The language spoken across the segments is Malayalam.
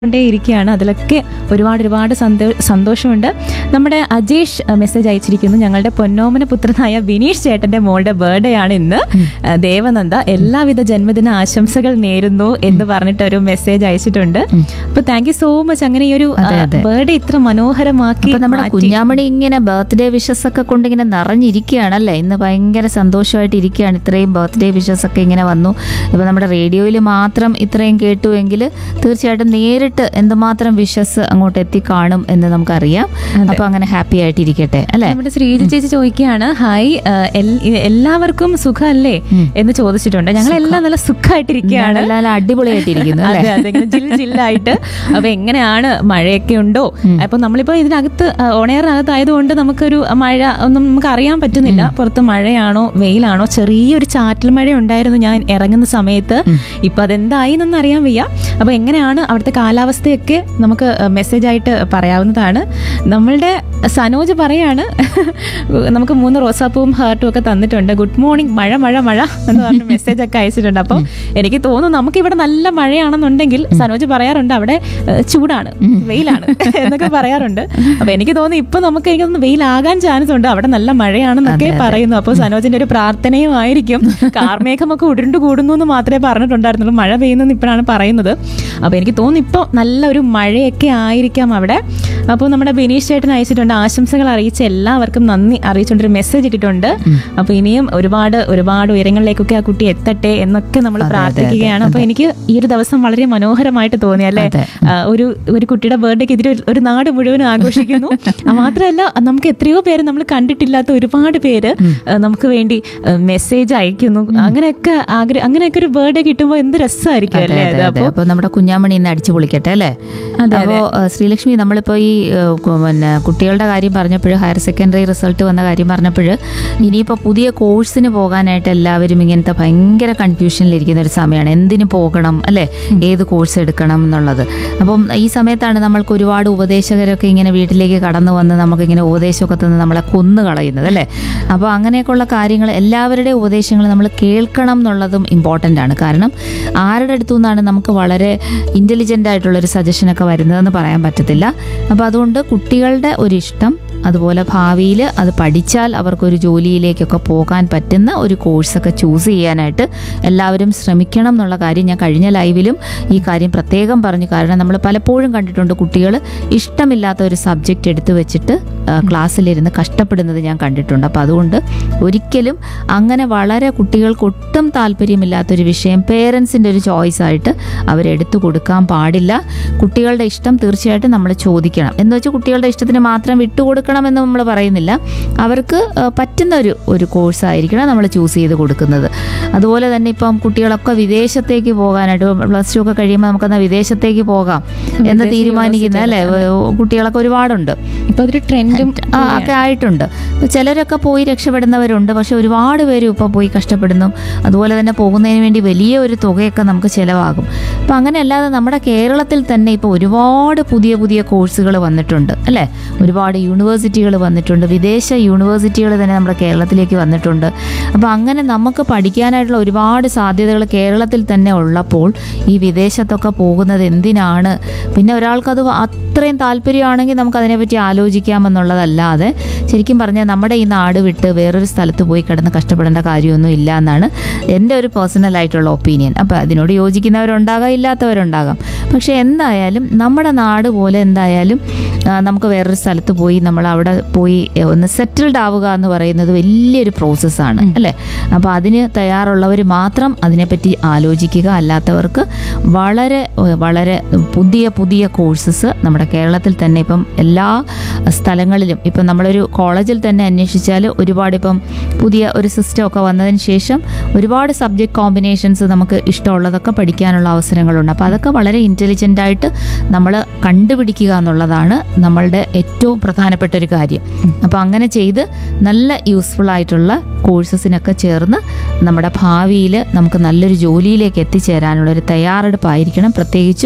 കൊണ്ടേ ഇരിക്കുകയാണ് അതിലൊക്കെ ഒരുപാട് ഒരുപാട് സന്തോ- സന്തോഷമുണ്ട് നമ്മുടെ അജേഷ് അഹ്, മെസ്സേജ് അയച്ചിരിക്കുന്നു ഞങ്ങളുടെ പൊന്നോമന പുത്രനായ ബിനീഷ് ചേട്ടന്റെ മോളുടെ ബർത്ത്ഡേ ആണ് ഇന്ന് അഹ്, ദേവനന്ദ എല്ലാവിധ ജന്മദിന ആശംസകൾ നേരുന്നു എന്ന് പറഞ്ഞിട്ട് ഒരു മെസ്സേജ് അയച്ചിട്ടുണ്ട് അപ്പൊ താങ്ക് യു സോ മച്ച് അങ്ങനെ ഈ ഒരു അതെ, അതെ. ബർത്ത്ഡേ ഇത്ര മനോഹരമാക്കി അപ്പൊ നമ്മുടെ മാറ്റി. കുഞ്ഞാമണി ഇങ്ങനെ ബർത്ത്ഡേ വിഷസ് ഒക്കെ കൊണ്ട് ഇങ്ങനെ നിറഞ്ഞിരിക്കുകയാണ് അല്ലേ ഇന്ന് ഭയങ്കര സന്തോഷമായിട്ട് ഇരിക്കുകയാണ് ഇത്രയും ബർത്ത്ഡേ വിഷസ് ഒക്കെ ഇങ്ങനെ വന്നു ഇപ്പൊ നമ്മുടെ റേഡിയോയിൽ മാത്രം ഇത്രയും കേട്ടുവെങ്കിൽ തീർച്ചയായിട്ടും നേരിട്ട് എന്തുമാത്രം വിഷസ് അങ്ങോട്ട് എത്തിക്കാണും എന്ന് നമുക്കറിയാം അപ്പൊ അങ്ങനെ ഹാപ്പി ആയിട്ട് ഇരിക്കട്ടെ അല്ലേ നമ്മുടെ ശ്രീജ ചേച്ചി ചോദിക്കുകയാണ് ഹായ് അഹ്, എൽ- എല്ലാവർക്കും സുഖമല്ലേ എന്ന് ചോദിച്ചിട്ടുണ്ട് ഞങ്ങളെല്ലാം നല്ല സുഖമായിട്ടിരിക്കുകയാണ് നല്ല നല്ല അടിപൊളിയായിട്ടിരിക്കുന്നു അല്ലേ അതെ അതെ ഇങ്ങനെ ജിൽ ജില്ലായിട്ട് അപ്പൊ എങ്ങനെയാണ് മഴയൊക്കെ ഉണ്ടോ അപ്പൊ നമ്മളിപ്പോ ഇതിനകത്ത് ഓണയറിനകത്ത് ആയതുകൊണ്ട് നമുക്കൊരു മഴ ഒന്നും നമുക്ക് അറിയാൻ പറ്റുന്നില്ല പുറത്ത് മഴയാണോ വെയിലാണോ ചെറിയൊരു ചാറ്റൽ മഴ ഉണ്ടായിരുന്നു ഞാൻ ഇറങ്ങുന്ന സമയത്ത് ഇപ്പൊ അതെന്തായി എന്നൊന്നും അറിയാൻ വയ്യ അപ്പൊ എങ്ങനെയാണ് അവിടുത്തെ കാലാവസ്ഥയൊക്കെ നമുക്ക് മെസ്സേജ് ആയിട്ട് പറയാവുന്നതാണ് നമ്മളുടെ സനോജ് പറയാണ് നമുക്ക് മൂന്ന് റോസാപ്പൂവും ഹാർട്ടും ഒക്കെ തന്നിട്ടുണ്ട് ഗുഡ് മോർണിംഗ് മഴ മഴ മഴ എന്ന് പറഞ്ഞ മെസ്സേജ് ഒക്കെ അയച്ചിട്ടുണ്ട് അപ്പം എനിക്ക് തോന്നുന്നു നമുക്ക് ഇവിടെ നല്ല മഴയാണെന്നുണ്ടെങ്കിൽ സനോജ് പറയാറുണ്ട് അവിടെ ഏഹ്, ചൂടാണ് വെയിലാണ് എന്നൊക്കെ പറയാറുണ്ട് അപ്പൊ എനിക്ക് തോന്നുന്നു ഇപ്പൊ നമുക്ക് എനിക്ക് തോന്നുന്നു വെയിലാകാൻ ചാൻസ് ഉണ്ട് അവിടെ നല്ല മഴയാണെന്നൊക്കെ പറയുന്നു അപ്പോൾ സനോജിന്റെ ഒരു പ്രാർത്ഥനയും ആയിരിക്കും കാർമേഘമൊക്കെ ഉരുണ്ടു കൂടുന്നു എന്ന് മാത്രമേ പറഞ്ഞിട്ടുണ്ടായിരുന്നുള്ളൂ മഴ പെയ്യുന്നു ഇപ്പോഴാണ് പറയുന്നത് അപ്പൊ എനിക്ക് തോന്നുന്നു ഇപ്പോൾ നല്ലൊരു മഴയൊക്കെ ആയിരിക്കാം അവിടെ അപ്പോൾ നമ്മുടെ ബിനീഷ് ചേട്ടൻ അയച്ചിട്ടുണ്ട് ആശംസകൾ അറിയിച്ച എല്ലാവർക്കും നന്ദി അറിയിച്ചുകൊണ്ടൊരു മെസ്സേജ് ഇട്ടിട്ടുണ്ട് അപ്പൊ ഇനിയും ഒരുപാട് ഒരുപാട് ഉയരങ്ങളിലേക്കൊക്കെ ആ കുട്ടി എത്തട്ടെ എന്നൊക്കെ നമ്മൾ പ്രാർത്ഥിക്കുകയാണ് അപ്പൊ എനിക്ക് ഈ ഒരു ദിവസം വളരെ മനോഹരമായിട്ട് തോന്നി അല്ലേ അതെ. ആ, ഒരു ഒരു കുട്ടിയുടെ ബർത്ത്ഡേക്ക് ഇതിൽ ഒരു നാട് മുഴുവൻ ആഘോഷിക്കുന്നു ആ, മാത്രമല്ല നമുക്ക് എത്രയോ പേര് നമ്മൾ കണ്ടിട്ടില്ലാത്ത ഒരുപാട് പേര് ആ, നമുക്ക് വേണ്ടി മെസ്സേജ് അയക്കുന്നു അങ്ങനെയൊക്കെ ആഗ്രഹം അങ്ങനെയൊക്കെ ഒരു ബർത്ത്ഡേ കിട്ടുമ്പോൾ എന്ത് രസമായിരിക്കും അതെ, അല്ലേ അതെ, അത് അതെ. അപ്പൊ നമ്മുടെ കുഞ്ഞാമണി ഇന്ന് അടിച്ചു പൊളിക്കട്ടെ അല്ലേ അപ്പോ ഏഹ്, ശ്രീലക്ഷ്മി നമ്മളിപ്പോ ഈ ഏഹ്, കു- പിന്നെ കുട്ടികളുടെ കാര്യം പറഞ്ഞപ്പോൾ ഹയർ സെക്കൻഡറി റിസൾട്ട് വന്ന കാര്യം പറഞ്ഞപ്പോൾ ഇനിയിപ്പോ പുതിയ കോഴ്സിന് പോകാനായിട്ട് എല്ലാവരും ഇങ്ങനത്തെ ഭയങ്കര കൺഫ്യൂഷനിലിരിക്കുന്ന ഒരു സമയമാണ് എന്തിനു പോകണം അല്ലേ ഏത് കോഴ്സ് എടുക്കണം എന്നുള്ളത് അപ്പം ഈ സമയത്താണ് നമ്മൾക്ക് ഒരുപാട് ഉപദേശകരൊക്കെ ഇങ്ങനെ വീട്ടിലേക്ക് കടന്നു വന്ന് നമുക്കിങ്ങനെ ഉപദേശമൊക്കെ തന്ന് നമ്മളെ കൊന്നു കളയുന്നത് അല്ലേ അപ്പോൾ അങ്ങനെയൊക്കെയുള്ള കാര്യങ്ങൾ എല്ലാവരുടെയും ഉപദേശങ്ങൾ നമ്മൾ കേൾക്കണം എന്നുള്ളതും ഇമ്പോർട്ടൻ്റ് ആണ് കാരണം ആരുടെ അടുത്തു നിന്നാണ് നമുക്ക് വളരെ ഇൻ്റലിജൻ്റ് ആയിട്ടുള്ളൊരു സജഷനൊക്കെ വരുന്നതെന്ന് പറയാൻ പറ്റത്തില്ല അപ്പോൾ അതുകൊണ്ട് കുട്ടികളുടെ ഒരു ഇഷ്ടം അതുപോലെ ഭാവിയിൽ അത് പഠിച്ചാൽ അവർക്കൊരു ജോലിയിലേക്കൊക്കെ പോകാൻ പറ്റുന്ന ഒരു കോഴ്സൊക്കെ ചൂസ് ചെയ്യാനായിട്ട് എല്ലാവരും ശ്രമിക്കണം എന്നുള്ള കാര്യം ഞാൻ കഴിഞ്ഞ ലൈവിലും ഈ കാര്യം പ്രത്യേകം പറഞ്ഞു കാരണം നമ്മൾ പലപ്പോഴും കണ്ടിട്ടുണ്ട് കുട്ടികൾ ഇഷ്ടമില്ലാത്ത ഒരു സബ്ജക്റ്റ് എടുത്തു വെച്ചിട്ട് ആ, ക്ലാസ്സിലിരുന്ന് കഷ്ടപ്പെടുന്നത് ഞാൻ കണ്ടിട്ടുണ്ട് അപ്പോൾ അതുകൊണ്ട് ഒരിക്കലും അങ്ങനെ വളരെ കുട്ടികൾക്ക് ഒട്ടും താല്പര്യമില്ലാത്തൊരു വിഷയം പേരൻസിൻ്റെ ഒരു ചോയ്സ് ആയിട്ട് അവരെടുത്തു കൊടുക്കാൻ പാടില്ല കുട്ടികളുടെ ഇഷ്ടം തീർച്ചയായിട്ടും നമ്മൾ ചോദിക്കണം എന്ന് വെച്ചാൽ കുട്ടികളുടെ ഇഷ്ടത്തിന് മാത്രം വിട്ടുകൊടുക്കണമെന്ന് നമ്മൾ പറയുന്നില്ല അവർക്ക് ആ, പറ്റുന്ന ഒരു ഒരു കോഴ്സ് ആയിരിക്കണം നമ്മൾ ചൂസ് ചെയ്ത് കൊടുക്കുന്നത് അതുപോലെ തന്നെ ഇപ്പം കുട്ടികളൊക്കെ വിദേശത്തേക്ക് പോകാനായിട്ട് പ്ലസ് ടു ഒക്കെ കഴിയുമ്പോൾ നമുക്കെന്നാൽ വിദേശത്തേക്ക് പോകാം എന്ന് തീരുമാനിക്കുന്ന അല്ലേ കുട്ടികളൊക്കെ ഒരുപാടുണ്ട് ഇപ്പൊ അതൊരു ട്രെൻഡും ആ, ഒക്കെ ആയിട്ടുണ്ട് ഇപ്പൊ ചിലരൊക്കെ പോയി രക്ഷപ്പെടുന്നവരുണ്ട് പക്ഷെ ഒരുപാട് പേര് ഇപ്പോൾ പോയി കഷ്ടപ്പെടുന്നു അതുപോലെ തന്നെ പോകുന്നതിന് വേണ്ടി വലിയ ഒരു തുകയൊക്കെ നമുക്ക് ചിലവാകും അപ്പം അങ്ങനെ അല്ലാതെ നമ്മുടെ കേരളത്തിൽ തന്നെ ഇപ്പോൾ ഒരുപാട് പുതിയ പുതിയ കോഴ്സുകൾ വന്നിട്ടുണ്ട് അല്ലേ ഒരുപാട് യൂണിവേഴ്സിറ്റികൾ വന്നിട്ടുണ്ട് വിദേശ യൂണിവേഴ്സിറ്റികൾ തന്നെ നമ്മുടെ കേരളത്തിലേക്ക് വന്നിട്ടുണ്ട് അപ്പോൾ അങ്ങനെ നമുക്ക് പഠിക്കാനായിട്ടുള്ള ഒരുപാട് സാധ്യതകൾ കേരളത്തിൽ തന്നെ ഉള്ളപ്പോൾ ഈ വിദേശത്തൊക്കെ പോകുന്നത് എന്തിനാണ് പിന്നെ ഒരാൾക്കത് അത്രയും താല്പര്യമാണെങ്കിൽ നമുക്ക് അതിനെപ്പറ്റി ആലോചിക്കാമെന്നുള്ളതല്ലാതെ ശരിക്കും പറഞ്ഞാൽ നമ്മുടെ ഈ നാട് വിട്ട് വേറൊരു സ്ഥലത്ത് പോയി കിടന്ന് കഷ്ടപ്പെടേണ്ട കാര്യമൊന്നും ഇല്ല എന്നാണ് എൻ്റെ ഒരു പേഴ്സണൽ ആയിട്ടുള്ള ഒപ്പീനിയൻ അപ്പോൾ അതിനോട് യോജിക്കുന്നവരുണ്ടാകാം ഇല്ലാത്തവരുണ്ടാകാം പക്ഷേ എന്തായാലും നമ്മുടെ നാട് പോലെ എന്തായാലും ആ, നമുക്ക് വേറൊരു സ്ഥലത്ത് പോയി നമ്മൾ അവിടെ പോയി എ, ഒന്ന് സെറ്റിൽഡ് ആവുക എന്ന് പറയുന്നത് വലിയൊരു പ്രോസസ്സാണ് അല്ലേ അപ്പോൾ അതിന് തയ്യാറുള്ളവർ മാത്രം അതിനെപ്പറ്റി ആലോചിക്കുക അല്ലാത്തവർക്ക് വളരെ ഏ, വളരെ പുതിയ പുതിയ കോഴ്സസ് നമ്മുടെ കേരളത്തിൽ തന്നെ ഇപ്പം എല്ലാ സ്ഥലങ്ങളിലും ഇപ്പം നമ്മളൊരു കോളേജിൽ തന്നെ അന്വേഷിച്ചാൽ ഒരുപാട് ഇപ്പം പുതിയ ഒരു സിസ്റ്റം ഒക്കെ വന്നതിന് ശേഷം ഒരുപാട് സബ്ജക്ട് കോമ്പിനേഷൻസ് നമുക്ക് ഇഷ്ടമുള്ളതൊക്കെ പഠിക്കാനുള്ള അവസരങ്ങളുണ്ട് അപ്പോൾ അതൊക്കെ വളരെ ഇൻ്റലിജൻ്റ് ആയിട്ട് നമ്മൾ കണ്ടുപിടിക്കുക എന്നുള്ളതാണ് നമ്മളുടെ ഏറ്റവും പ്രധാനപ്പെട്ട ഒരു കാര്യം അപ്പോൾ അങ്ങനെ ചെയ്ത് നല്ല യൂസ്ഫുൾ ആയിട്ടുള്ള കോഴ്സസിനൊക്കെ ചേർന്ന് നമ്മുടെ ഭാവിയിൽ നമുക്ക് നല്ലൊരു ജോലിയിലേക്ക് എത്തിച്ചേരാനുള്ള ഒരു തയ്യാറെടുപ്പായിരിക്കണം പ്രത്യേകിച്ചും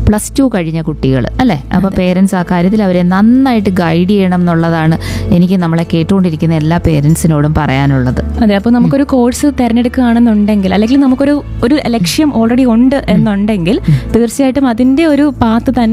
പ്ലസ് ടു കഴിഞ്ഞ കുട്ടികൾ അല്ലേ അപ്പോൾ പേരൻസ് ആ കാര്യത്തിൽ അവരെ നന്നായിട്ട് ഗൈഡ് ചെയ്യണം എന്നുള്ളതാണ് എനിക്ക് നമ്മളെ കേട്ടുകൊണ്ടിരിക്കുന്ന എല്ലാ പേരൻസിനോടും പറയാനുള്ളത് അതെ അപ്പോൾ നമുക്കൊരു കോഴ്സ് തിരഞ്ഞെടുക്കുകയാണെന്നുണ്ടെങ്കിൽ അല്ലെങ്കിൽ നമുക്കൊരു ഒരു ലക്ഷ്യം ഓൾറെഡി ഉണ്ട് എന്നുണ്ടെങ്കിൽ തീർച്ചയായിട്ടും അതിന്റെ ഒരു പാത്ത് തന്നെ